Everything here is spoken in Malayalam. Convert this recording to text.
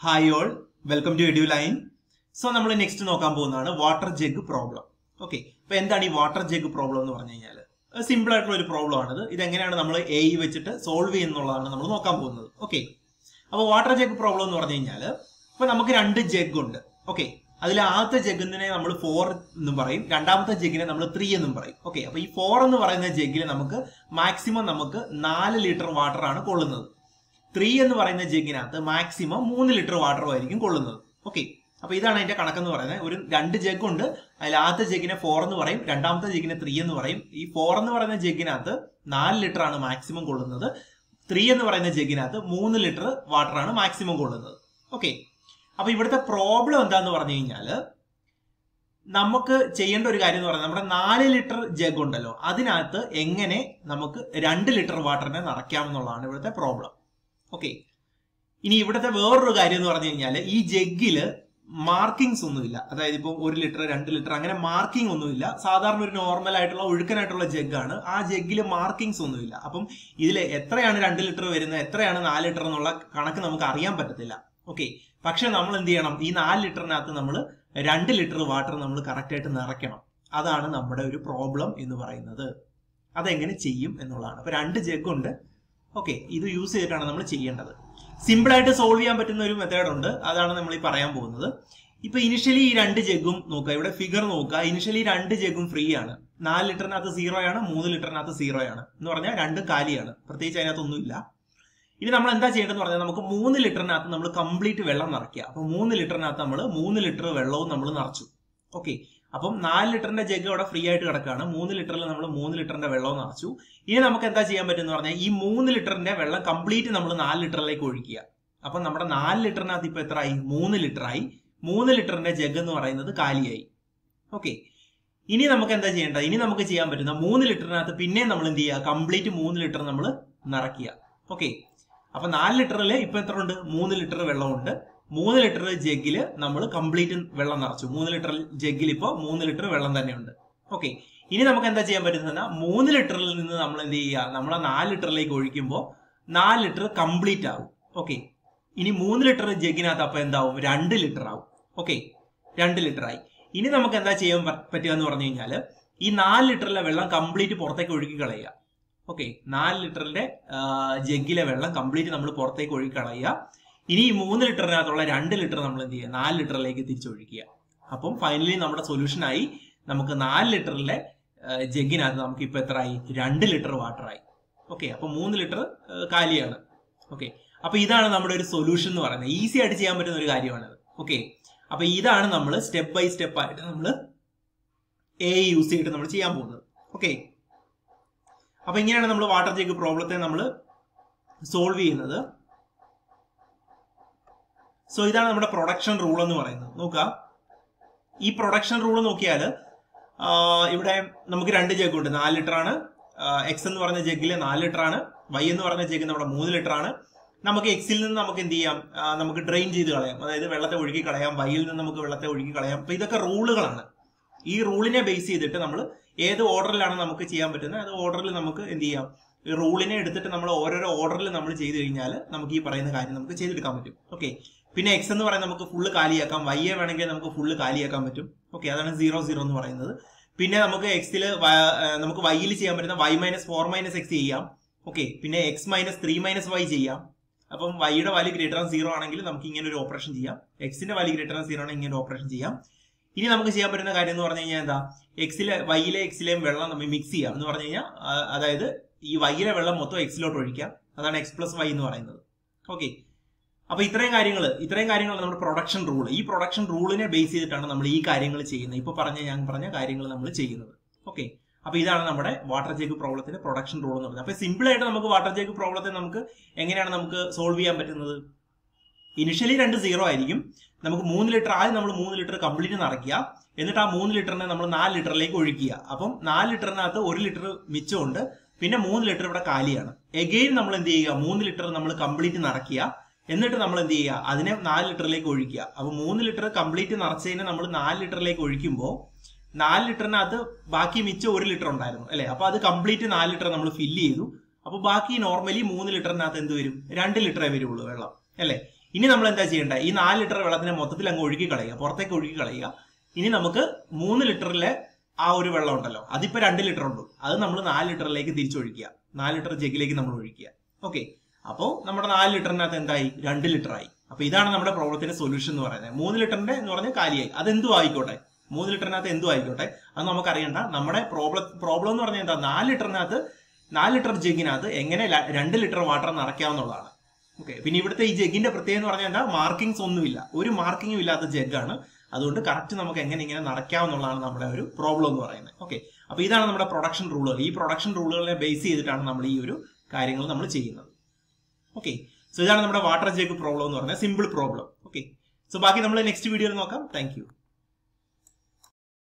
hi all welcome to Edu line so നമ്മൾ നെക്സ്റ്റ് നോക്കാൻ പോകുന്നതാണ് വാട്ടർ ജഗ് പ്രോബ്ലം ഓക്കെ അപ്പൊ എന്താണ് ഈ വാട്ടർ ജഗ് പ്രോബ്ലം എന്ന് പറഞ്ഞു കഴിഞ്ഞാൽ സിമ്പിൾ ആയിട്ടുള്ള ഒരു പ്രോബ്ലം ആണിത് ഇതെങ്ങനെയാണ് നമ്മൾ എ വെച്ചിട്ട് സോൾവ് ചെയ്യുന്നുള്ളതാണ് നമ്മൾ നോക്കാൻ പോകുന്നത് ഓക്കെ അപ്പോൾ വാട്ടർ ജഗ് പ്രോബ്ലം എന്ന് പറഞ്ഞു കഴിഞ്ഞാൽ ഇപ്പൊ നമുക്ക് രണ്ട് ജഗ് ഉണ്ട് ഓക്കെ അതിൽ ആദ്യത്തെ ജഗിനെ നമ്മൾ ഫോർ എന്നും പറയും രണ്ടാമത്തെ ജഗിനെ നമ്മൾ ത്രീ എന്നും പറയും ഓക്കെ അപ്പൊ ഈ ഫോർ എന്ന് പറയുന്ന ജഗ്ഗിൽ നമുക്ക് മാക്സിമം നമുക്ക് നാല് ലിറ്റർ വാട്ടർ ആണ് കൊള്ളുന്നത് ത്രീ എന്ന് പറയുന്ന ജഗ്ഗിനകത്ത് മാക്സിമം മൂന്ന് ലിറ്റർ വാട്ടർ ആയിരിക്കും കൊള്ളുന്നത് ഓക്കെ അപ്പൊ ഇതാണ് അതിന്റെ കണക്കെന്ന് പറയുന്നത് ഒരു രണ്ട് ജഗ് ഉണ്ട് അതിൽ ആദ്യത്തെ ജഗ്ഗിനെ ഫോർ എന്ന് പറയും രണ്ടാമത്തെ ജഗ്ഗിനെ ത്രീ എന്ന് പറയും ഈ ഫോർ എന്ന് പറയുന്ന ജഗ്ഗിനകത്ത് നാല് ലിറ്റർ ആണ് മാക്സിമം കൊള്ളുന്നത് ത്രീ എന്ന് പറയുന്ന ജഗ്ഗിനകത്ത് മൂന്ന് ലിറ്റർ വാട്ടർ ആണ് മാക്സിമം കൊള്ളുന്നത് ഓക്കെ അപ്പൊ ഇവിടുത്തെ പ്രോബ്ലം എന്താന്ന് പറഞ്ഞു കഴിഞ്ഞാല് നമുക്ക് ചെയ്യേണ്ട ഒരു കാര്യം എന്ന് പറയുന്നത് നമ്മുടെ നാല് ലിറ്റർ ജഗ് ഉണ്ടല്ലോ അതിനകത്ത് എങ്ങനെ നമുക്ക് രണ്ട് ലിറ്റർ വാട്ടറിനെ നിറയ്ക്കാമെന്നുള്ളതാണ് ഇവിടുത്തെ പ്രോബ്ലം ഓക്കെ ഇനി ഇവിടുത്തെ വേറൊരു കാര്യം എന്ന് പറഞ്ഞു കഴിഞ്ഞാൽ ഈ ജഗ്ഗില് മാർക്കിങ്സ് ഒന്നുമില്ല അതായത് ഇപ്പം ഒരു ലിറ്റർ രണ്ട് ലിറ്റർ അങ്ങനെ മാർക്കിംഗ് ഒന്നുമില്ല സാധാരണ ഒരു നോർമൽ ആയിട്ടുള്ള ഒഴുക്കനായിട്ടുള്ള ജഗ്ഗാണ് ആ ജഗ്ഗിൽ മാർക്കിങ്സ് ഒന്നുമില്ല അപ്പം ഇതിൽ എത്രയാണ് രണ്ട് ലിറ്റർ വരുന്നത് എത്രയാണ് നാല് ലിറ്റർ എന്നുള്ള കണക്ക് നമുക്ക് അറിയാൻ പറ്റത്തില്ല ഓക്കെ പക്ഷെ നമ്മൾ എന്ത് ചെയ്യണം ഈ നാല് ലിറ്ററിനകത്ത് നമ്മൾ രണ്ട് ലിറ്റർ വാട്ടർ നമ്മൾ കറക്റ്റ് ആയിട്ട് നിറയ്ക്കണം അതാണ് നമ്മുടെ ഒരു പ്രോബ്ലം എന്ന് പറയുന്നത് അതെങ്ങനെ ചെയ്യും എന്നുള്ളതാണ് അപ്പൊ രണ്ട് ജഗ് ഉണ്ട് ഓക്കെ ഇത് യൂസ് ചെയ്തിട്ടാണ് നമ്മൾ ചെയ്യേണ്ടത് സിമ്പിൾ ആയിട്ട് സോൾവ് ചെയ്യാൻ പറ്റുന്ന ഒരു മെത്തേഡ് ഉണ്ട് അതാണ് നമ്മൾ ഈ പറയാൻ പോകുന്നത് ഇപ്പൊ ഇനിഷ്യലി ഈ രണ്ട് ജഗ്ഗും നോക്കുക ഇവിടെ ഫിഗർ നോക്കുക ഇനിഷ്യലി രണ്ട് ജഗ്ഗും ഫ്രീ ആണ് നാല് ലിറ്ററിനകത്ത് സീറോ ആണ് മൂന്ന് ലിറ്ററിനകത്ത് സീറോ ആണ് എന്ന് പറഞ്ഞാൽ രണ്ടും കാലിയാണ് പ്രത്യേകിച്ച് അതിനകത്തൊന്നുമില്ല ഇനി നമ്മൾ എന്താ ചെയ്യേണ്ടതെന്ന് പറഞ്ഞാൽ നമുക്ക് മൂന്ന് ലിറ്ററിനകത്ത് നമ്മൾ കംപ്ലീറ്റ് വെള്ളം നിറയ്ക്കുക അപ്പൊ മൂന്ന് ലിറ്ററിനകത്ത് നമ്മൾ മൂന്ന് ലിറ്റർ വെള്ളവും നമ്മൾ നിറച്ചു ഓക്കെ അപ്പം നാല് ലിറ്ററിന്റെ ജഗ് അവിടെ ഫ്രീ ആയിട്ട് കിടക്കുകയാണ് മൂന്ന് ലിറ്ററിൽ നമ്മൾ മൂന്ന് ലിറ്ററിന്റെ വെള്ളവും നിറച്ചു ഇനി നമുക്ക് എന്താ ചെയ്യാൻ പറ്റും എന്ന് പറഞ്ഞാൽ ഈ മൂന്ന് ലിറ്ററിന്റെ വെള്ളം കംപ്ലീറ്റ് നമ്മൾ നാല് ലിറ്ററിലേക്ക് ഒഴിക്കുക അപ്പൊ നമ്മുടെ നാല് ലിറ്ററിനകത്ത് ഇപ്പൊ എത്ര ആയി മൂന്ന് ലിറ്റർ ആയി മൂന്ന് ലിറ്ററിന്റെ ജഗ് എന്ന് പറയുന്നത് കാലിയായി ഓക്കെ ഇനി നമുക്ക് എന്താ ചെയ്യേണ്ടത് ഇനി നമുക്ക് ചെയ്യാൻ പറ്റുന്ന മൂന്ന് ലിറ്ററിനകത്ത് പിന്നെ നമ്മൾ എന്ത് ചെയ്യുക കംപ്ലീറ്റ് മൂന്ന് ലിറ്റർ നമ്മൾ നിറയ്ക്കുക ഓക്കെ അപ്പൊ നാല് ലിറ്ററിൽ ഇപ്പൊ എത്ര ഉണ്ട് മൂന്ന് ലിറ്റർ വെള്ളമുണ്ട് മൂന്ന് ലിറ്റർ ജഗ്ഗിൽ നമ്മൾ കംപ്ലീറ്റ് വെള്ളം നിറച്ചു മൂന്ന് ലിറ്റർ ജഗ്ഗിൽ ഇപ്പോൾ മൂന്ന് ലിറ്റർ വെള്ളം തന്നെയുണ്ട് ഓക്കെ ഇനി നമുക്ക് എന്താ ചെയ്യാൻ പറ്റുന്ന മൂന്ന് ലിറ്ററിൽ നിന്ന് നമ്മൾ എന്ത് ചെയ്യുക നമ്മൾ നാല് ലിറ്ററിലേക്ക് ഒഴിക്കുമ്പോൾ നാല് ലിറ്റർ കംപ്ലീറ്റ് ആവും ഓക്കെ ഇനി മൂന്ന് ലിറ്റർ ജഗ്ഗിനകത്ത് അപ്പൊ എന്താവും രണ്ട് ലിറ്റർ ആവും ഓക്കെ രണ്ട് ലിറ്റർ ആയി ഇനി നമുക്ക് എന്താ ചെയ്യാൻ പറ്റുക എന്ന് പറഞ്ഞു കഴിഞ്ഞാൽ ഈ നാല് ലിറ്ററിലെ വെള്ളം കംപ്ലീറ്റ് പുറത്തേക്ക് ഒഴുക്കി കളയുക ഓക്കെ നാല് ലിറ്ററിന്റെ ജഗ്ഗിലെ വെള്ളം കംപ്ലീറ്റ് നമ്മൾ പുറത്തേക്ക് ഒഴുക്കി കളയുക ഇനി ഈ മൂന്ന് ലിറ്ററിനകത്തുള്ള രണ്ട് ലിറ്റർ നമ്മൾ എന്ത് ചെയ്യുക നാല് ലിറ്ററിലേക്ക് തിരിച്ചൊഴിക്കുക അപ്പം ഫൈനലി നമ്മുടെ സൊല്യൂഷൻ ആയി നമുക്ക് നാല് ലിറ്ററിലെ ജഗ്ഗിനകത്ത് നമുക്ക് ഇപ്പൊ എത്ര ആയി രണ്ട് ലിറ്റർ വാട്ടർ ആയി ഓക്കെ അപ്പൊ മൂന്ന് ലിറ്റർ കാലിയാണ് ഓക്കെ അപ്പൊ ഇതാണ് നമ്മുടെ ഒരു സൊല്യൂഷൻ എന്ന് പറയുന്നത് ഈസി ആയിട്ട് ചെയ്യാൻ പറ്റുന്ന ഒരു കാര്യമാണിത് ഓക്കെ അപ്പൊ ഇതാണ് നമ്മൾ സ്റ്റെപ്പ് ബൈ സ്റ്റെപ്പ് ആയിട്ട് നമ്മൾ എ യൂസ് ചെയ്തിട്ട് നമ്മൾ ചെയ്യാൻ പോകുന്നത് ഓക്കെ അപ്പൊ ഇങ്ങനെയാണ് നമ്മൾ വാട്ടർ ജഗ് പ്രോബ്ലത്തെ നമ്മൾ സോൾവ് ചെയ്യുന്നത് സോ ഇതാണ് നമ്മുടെ പ്രൊഡക്ഷൻ റൂൾ എന്ന് പറയുന്നത് നോക്കുക ഈ പ്രൊഡക്ഷൻ റൂൾ നോക്കിയാൽ ഇവിടെ നമുക്ക് രണ്ട് ജഗ് ഉണ്ട് നാല് ലിറ്റർ ആണ് എക്സ് എന്ന് പറയുന്ന ജഗ്ഗിൽ നാല് ലിറ്റർ ആണ് വൈ എന്ന് പറയുന്ന ജഗ് നമ്മുടെ മൂന്ന് ലിറ്റർ ആണ് നമുക്ക് എക്സിൽ നിന്ന് നമുക്ക് എന്ത് ചെയ്യാം നമുക്ക് ഡ്രെയിൻ ചെയ്ത് കളയാം അതായത് വെള്ളത്തെ ഒഴുകി കളയാം വൈയിൽ നിന്ന് നമുക്ക് വെള്ളത്തെ ഒഴുകി കളയാം അപ്പൊ ഇതൊക്കെ റൂളുകളാണ് ഈ റൂളിനെ ബേസ് ചെയ്തിട്ട് നമ്മൾ ഏത് ഓർഡറിലാണ് നമുക്ക് ചെയ്യാൻ പറ്റുന്നത് അത് ഓർഡറിൽ നമുക്ക് എന്ത് ചെയ്യാം ഈ റൂളിനെ എടുത്തിട്ട് നമ്മൾ ഓരോരോ ഓർഡറിൽ നമ്മൾ ചെയ്ത് കഴിഞ്ഞാൽ നമുക്ക് ഈ പറയുന്ന കാര്യം നമുക്ക് ചെയ്തെടുക്കാൻ പറ്റും ഓക്കെ പിന്നെ എക്സ് എന്ന് പറയുന്നത് നമുക്ക് ഫുള്ള് കാലിയാക്കാം വൈയെ വേണമെങ്കിൽ നമുക്ക് ഫുള്ള് കാലിയാക്കാൻ പറ്റും ഓക്കെ അതാണ് സീറോ സീറോ എന്ന് പറയുന്നത് പിന്നെ നമുക്ക് എക്സിൽ നമുക്ക് വൈയിൽ ചെയ്യാൻ പറ്റുന്ന Y minus four minus X ചെയ്യാം ഓക്കെ പിന്നെ X minus three minus Y ചെയ്യാം അപ്പം വൈയുടെ വാല്യൂ ഗ്രേറ്റർ ആൻ സീറോ ആണെങ്കിൽ നമുക്ക് ഇങ്ങനെ ഒരു ഓപ്പറേഷൻ ചെയ്യാം എക്സിന്റെ വാല്യൂ ഗ്രേറ്റർ ആൻ സീറോ ആണെങ്കിൽ ഇങ്ങനെ ഒരു ഓപ്പറേഷൻ ചെയ്യാം ഇനി നമുക്ക് ചെയ്യാൻ പറ്റുന്ന കാര്യം എന്ന് പറഞ്ഞു കഴിഞ്ഞാൽ എന്താ എക്സിലെ വൈയിലെ എക്സിലെയും വെള്ളം നമ്മൾ മിക്സ് ചെയ്യാം എന്ന് പറഞ്ഞു കഴിഞ്ഞാൽ അതായത് ഈ വൈയിലെ വെള്ളം മൊത്തം എക്സിലോട്ട് ഒഴിക്കാം അതാണ് എക്സ് പ്ലസ് വൈ എന്ന് പറയുന്നത് ഓക്കെ അപ്പൊ ഇത്രയും കാര്യങ്ങൾ ഇത്രയും കാര്യങ്ങൾ നമ്മുടെ പ്രൊഡക്ഷൻ റൂൾ ഈ പ്രൊഡക്ഷൻ റൂളിനെ ബേസ് ചെയ്തിട്ടാണ് നമ്മൾ ഈ കാര്യങ്ങൾ ചെയ്യുന്നത് ഇപ്പൊ പറഞ്ഞ ഞാൻ പറഞ്ഞ കാര്യങ്ങൾ നമ്മൾ ചെയ്യുന്നത് ഓക്കെ അപ്പൊ ഇതാണ് നമ്മുടെ വാട്ടർ ജേക്ക് പ്രോബ്ലത്തിന്റെ പ്രൊഡക്ഷൻ റൂൾ എന്ന് പറയുന്നത് അപ്പൊ സിമ്പിൾ ആയിട്ട് നമുക്ക് വാട്ടർ ജേക്ക് പ്രോബ്ലത്തെ നമുക്ക് എങ്ങനെയാണ് നമുക്ക് സോൾവ് ചെയ്യാൻ പറ്റുന്നത് ഇനിഷ്യലി രണ്ട് സീറോ ആയിരിക്കും നമുക്ക് മൂന്ന് ലിറ്റർ ആദ്യം നമ്മൾ മൂന്ന് ലിറ്റർ കംപ്ലീറ്റ് നിറയ്ക്കുക എന്നിട്ട് ആ മൂന്ന് ലിറ്ററിനെ നമ്മൾ നാല് ലിറ്ററിലേക്ക് ഒഴിക്കുക അപ്പം നാല് ലിറ്ററിനകത്ത് ഒരു ലിറ്റർ മിച്ചമുണ്ട് പിന്നെ മൂന്ന് ലിറ്റർ ഇവിടെ കാലിയാണ് എഗെയിൻ നമ്മൾ എന്ത് ചെയ്യുക മൂന്ന് ലിറ്റർ നമ്മൾ കംപ്ലീറ്റ് നിറയ്ക്കുക എന്നിട്ട് നമ്മൾ എന്ത് ചെയ്യുക അതിനെ നാല് ലിറ്ററിലേക്ക് ഒഴിക്കുക അപ്പൊ മൂന്ന് ലിറ്റർ കംപ്ലീറ്റ് നിറച്ചതിനെ നമ്മൾ നാല് ലിറ്ററിലേക്ക് ഒഴിക്കുമ്പോൾ നാല് ലിറ്ററിനകത്ത് ബാക്കി മിച്ചം ഒരു ലിറ്റർ ഉണ്ടായിരുന്നു അല്ലെ അപ്പൊ അത് കംപ്ലീറ്റ് നാല് ലിറ്റർ നമ്മൾ ഫില്ല് ചെയ്തു അപ്പൊ ബാക്കി നോർമലി മൂന്ന് ലിറ്ററിനകത്ത് എന്ത് വരും രണ്ട് ലിറ്ററേ വരുള്ളൂ വെള്ളം അല്ലെ ഇനി നമ്മൾ എന്താ ചെയ്യേണ്ടത് ഈ നാല് ലിറ്റർ വെള്ളത്തിനെ മൊത്തത്തിൽ അങ്ങ് ഒഴുകി കളയുക പുറത്തേക്ക് ഒഴുകി കളയുക ഇനി നമുക്ക് മൂന്ന് ലിറ്ററിലെ ആ ഒരു വെള്ളം ഉണ്ടല്ലോ അതിപ്പോ രണ്ട് ലിറ്റർ ഉണ്ട് അത് നമ്മൾ നാല് ലിറ്ററിലേക്ക് തിരിച്ചൊഴിക്കുക നാല് ലിറ്റർ ജഗ്ഗിലേക്ക് നമ്മൾ ഒഴിക്കുക ഓക്കെ അപ്പോൾ നമ്മുടെ നാല് ലിറ്ററിനകത്ത് എന്തായി രണ്ട് ലിറ്റർ ആയി അപ്പൊ ഇതാണ് നമ്മുടെ പ്രോബ്ലത്തിന്റെ സൊല്യൂഷൻ എന്ന് പറയുന്നത് മൂന്ന് ലിറ്ററിന്റെ എന്ന് പറഞ്ഞാൽ കാലിയായി അത് എന്തും ആയിക്കോട്ടെ മൂന്ന് ലിറ്ററിനകത്ത് എന്തും ആയിക്കോട്ടെ അത് നമുക്കറിയണ്ട നമ്മുടെ പ്രോബ്ലം പ്രോബ്ലം എന്ന് പറഞ്ഞാൽ എന്താ നാല് ലിറ്ററിനകത്ത് നാല് ലിറ്റർ ജഗ്ഗിനകത്ത് എങ്ങനെ ല- രണ്ട് ലിറ്റർ വാട്ടർ നിറയ്ക്കാവുന്നതാണ് ഓക്കെ പിന്നെ ഇവിടുത്തെ ഈ ജഗ്ഗിന്റെ പ്രത്യേകത എന്ന് പറഞ്ഞാൽ എന്താ മാർക്കിങ്സ് ഒന്നുമില്ല ഒരു മാർക്കിങ്ങും ഇല്ലാത്ത ജഗ്ഗാണ് അതുകൊണ്ട് കറക്റ്റ് നമുക്ക് എങ്ങനെ ഇങ്ങനെ നടക്കാവുന്നതാണ് നമ്മുടെ ഒരു പ്രോബ്ലം എന്ന് പറയുന്നത് ഓക്കെ അപ്പൊ ഇതാണ് നമ്മുടെ പ്രൊഡക്ഷൻ റൂളുകൾ ഈ പ്രൊഡക്ഷൻ റൂളുകളെ ബേസ് ചെയ്തിട്ടാണ് നമ്മൾ ഈ ഒരു കാര്യങ്ങൾ നമ്മൾ ചെയ്യുന്നത് ഓക്കെ സോ ഇതാണ് നമ്മുടെ വാട്ടർ ജഗ് പ്രോബ്ലം എന്ന് പറഞ്ഞാൽ സിമ്പിൾ പ്രോബ്ലം ഓക്കെ സോ ബാക്കി നമ്മൾ നെക്സ്റ്റ് വീഡിയോയിൽ നോക്കാം താങ്ക്